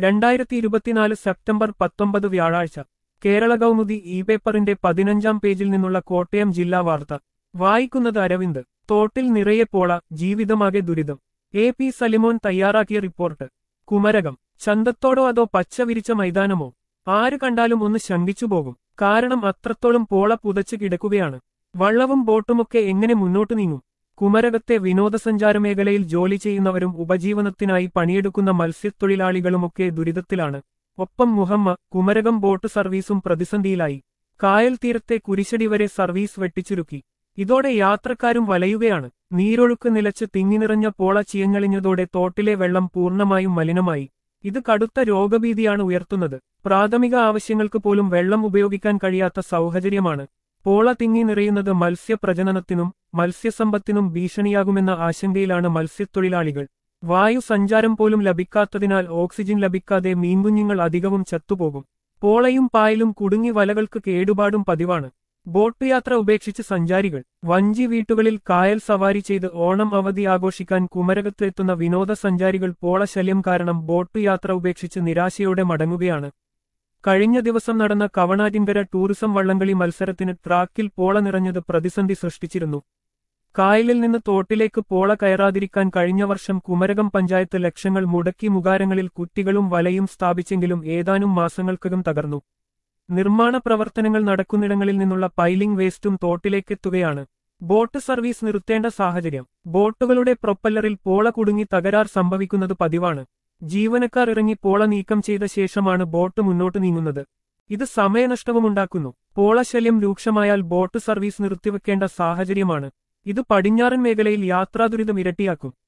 രണ്ടായിരത്തി ഇരുപത്തിനാല് സെപ്റ്റംബർ പത്തൊമ്പത് വ്യാഴാഴ്ച കേരള കൗമുദി ഇ പേപ്പറിന്റെ പതിനഞ്ചാം പേജിൽ നിന്നുള്ള കോട്ടയം ജില്ലാ വാർത്ത വായിക്കുന്നത് അരവിന്ദ് തോട്ടിൽ നിറയെ പോള ജീവിതമാകെ ദുരിതം എ പി സലിമോൻ തയ്യാറാക്കിയ റിപ്പോർട്ട് കുമരകം ചന്തത്തോടോ അതോ പച്ച വിരിച്ച മൈതാനമോ ആര് കണ്ടാലും ഒന്ന് ശങ്കിച്ചു പോകും കാരണം അത്രത്തോളം പോള പുതച്ചു കിടക്കുകയാണ് വള്ളവും ബോട്ടുമൊക്കെ എങ്ങനെ മുന്നോട്ടു നീങ്ങും കുമരകത്തെ വിനോദസഞ്ചാര മേഖലയിൽ ജോലി ചെയ്യുന്നവരും ഉപജീവനത്തിനായി പണിയെടുക്കുന്ന മത്സ്യത്തൊഴിലാളികളുമൊക്കെ ദുരിതത്തിലാണ് ഒപ്പം മുഹമ്മ കുമരകം ബോട്ട് സർവീസും പ്രതിസന്ധിയിലായി കായൽ തീരത്തെ കുരിശടി വരെ സർവീസ് വെട്ടിച്ചുരുക്കി ഇതോടെ യാത്രക്കാരും വലയുകയാണ് നീരൊഴുക്ക് നിലച്ച് തിങ്ങിനിറഞ്ഞ പോള ചിയഞ്ഞളിഞ്ഞതോടെ തോട്ടിലെ വെള്ളം പൂർണ്ണമായും മലിനമായി ഇത് കടുത്ത രോഗഭീതിയാണ് ഉയർത്തുന്നത് പ്രാഥമിക ആവശ്യങ്ങൾക്ക് പോലും വെള്ളം ഉപയോഗിക്കാൻ കഴിയാത്ത സൗഹചര്യമാണ് പോള തിങ്ങി നിറയുന്നത് മത്സ്യപ്രജനനത്തിനും മത്സ്യസമ്പത്തിനും ഭീഷണിയാകുമെന്ന ആശങ്കയിലാണ് മത്സ്യത്തൊഴിലാളികൾ വായു സഞ്ചാരം പോലും ലഭിക്കാത്തതിനാൽ ഓക്സിജൻ ലഭിക്കാതെ മീൻകുഞ്ഞുങ്ങൾ അധികവും ചത്തുപോകും പോളയും പായലും കുടുങ്ങി വലകൾക്ക് കേടുപാടും പതിവാണ് ബോട്ട് യാത്ര ഉപേക്ഷിച്ച് സഞ്ചാരികൾ വഞ്ചി വീട്ടുകളിൽ കായൽ സവാരി ചെയ്ത് ഓണം അവധി ആഘോഷിക്കാൻ കുമരകത്തെത്തുന്ന വിനോദസഞ്ചാരികൾ പോളശല്യം കാരണം ബോട്ട് യാത്ര ഉപേക്ഷിച്ച് നിരാശയോടെ മടങ്ങുകയാണ് കഴിഞ്ഞ ദിവസം നടന്ന കവണാറ്റിൻകര ടൂറിസം വള്ളംകളി മത്സരത്തിന് ട്രാക്കിൽ പോള നിറഞ്ഞത് പ്രതിസന്ധി സൃഷ്ടിച്ചിരുന്നു കായലിൽ നിന്ന് തോട്ടിലേക്ക് പോള കയറാതിരിക്കാൻ കഴിഞ്ഞ വർഷം കുമരകം പഞ്ചായത്ത് ലക്ഷങ്ങൾ മുടക്കി മുകാരങ്ങളിൽ കുറ്റികളും വലയും സ്ഥാപിച്ചെങ്കിലും ഏതാനും മാസങ്ങൾക്കകം തകർന്നു നിർമ്മാണ പ്രവർത്തനങ്ങൾ നടക്കുന്നിടങ്ങളിൽ നിന്നുള്ള പൈലിംഗ് വേസ്റ്റും തോട്ടിലേക്കെത്തുകയാണ് ബോട്ട് സർവീസ് നിർത്തേണ്ട സാഹചര്യം ബോട്ടുകളുടെ പ്രൊപ്പല്ലറിൽ പോള കുടുങ്ങി തകരാർ സംഭവിക്കുന്നത് പതിവാണ് ജീവനക്കാർ ഇറങ്ങി പോള നീക്കം ചെയ്ത ശേഷമാണ് ബോട്ട് മുന്നോട്ട് നീങ്ങുന്നത് ഇത് സമയനഷ്ടവുമുണ്ടാക്കുന്നു പോളശല്യം രൂക്ഷമായാൽ ബോട്ട് സർവീസ് നിർത്തിവെക്കേണ്ട സാഹചര്യമാണ് ഇത് പടിഞ്ഞാറൻ മേഖലയിൽ യാത്രാദുരിതം ഇരട്ടിയാക്കും